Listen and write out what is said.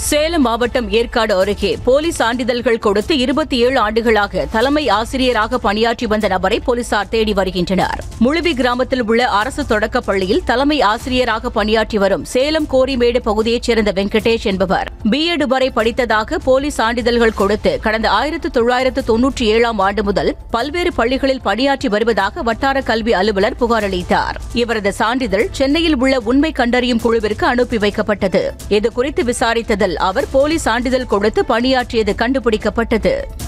சேலம் மாவட்டம் ஏற்காடு அருகே போலி சான்றிதழ்கள் கொடுத்து இருபத்தி ஏழு ஆண்டுகளாக தலைமை ஆசிரியராக பணியாற்றி வந்த நபரை போலீசார் தேடி வருகின்றனர் முழுவி கிராமத்தில் உள்ள அரசு தொடக்கப் பள்ளியில் தலைமை ஆசிரியராக பணியாற்றி வரும் சேலம் கோரிமேடு பகுதியைச் சேர்ந்த வெங்கடேஷ் என்பவர் பிஎட் வரை படித்ததாக போலி சான்றிதழ்கள் கொடுத்து கடந்த ஆயிரத்து தொள்ளாயிரத்து தொன்னூற்றி ஏழாம் ஆண்டு முதல் பல்வேறு பள்ளிகளில் பணியாற்றி வருவதாக வட்டார கல்வி அலுவலர் புகார் அளித்தார் இவரது சான்றிதழ் சென்னையில் உள்ள உண்மை கண்டறியும் குழுவிற்கு அனுப்பி வைக்கப்பட்டது இதுகுறித்து விசாரித்ததில் அவர் போலி சான்றிதழ் கொடுத்து பணியாற்றியது கண்டுபிடிக்கப்பட்டது